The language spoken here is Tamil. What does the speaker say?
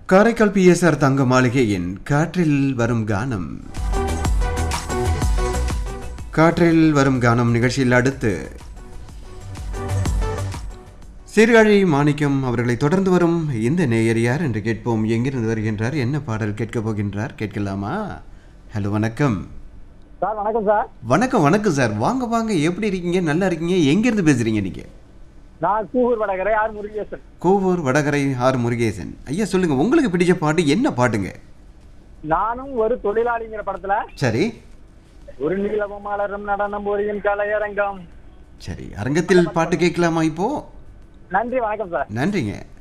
காரைக்கால் பிஎஸ்ஆர் தங்க மாளிகையின் காற்றில் வரும் கானம் காற்றில் வரும் கானம் நிகழ்ச்சியில் அடுத்து சீர்காழி மாணிக்கம் அவர்களை தொடர்ந்து வரும் இந்த நேயர் யார் என்று கேட்போம் எங்கிருந்து வருகின்றார் என்ன பாடல் கேட்கப் போகின்றார் கேட்கலாமா ஹலோ வணக்கம் சார் வணக்கம் சார் வணக்கம் வணக்கம் சார் வாங்க வாங்க எப்படி இருக்கீங்க நல்லா இருக்கீங்க எங்கிருந்து பேசுறீங்க நீங்க நான் கூகூர் வடகரை ஆர் முருகேசன் கோவூர் வடகரை ஆர் முருகேசன் ஐயா சொல்லுங்க உங்களுக்கு பிடிச்ச பாட்டு என்ன பாட்டுங்க நானும் ஒரு தொழிலாளிங்கிற படத்துல சரி ஒரு நீளமும் மலரும் நடனம் ஒரு என் கலையரங்கம் சரி அரங்கத்தில் பாட்டு கேட்கலாமா இப்போ நன்றி வணக்கம் சார் நன்றிங்க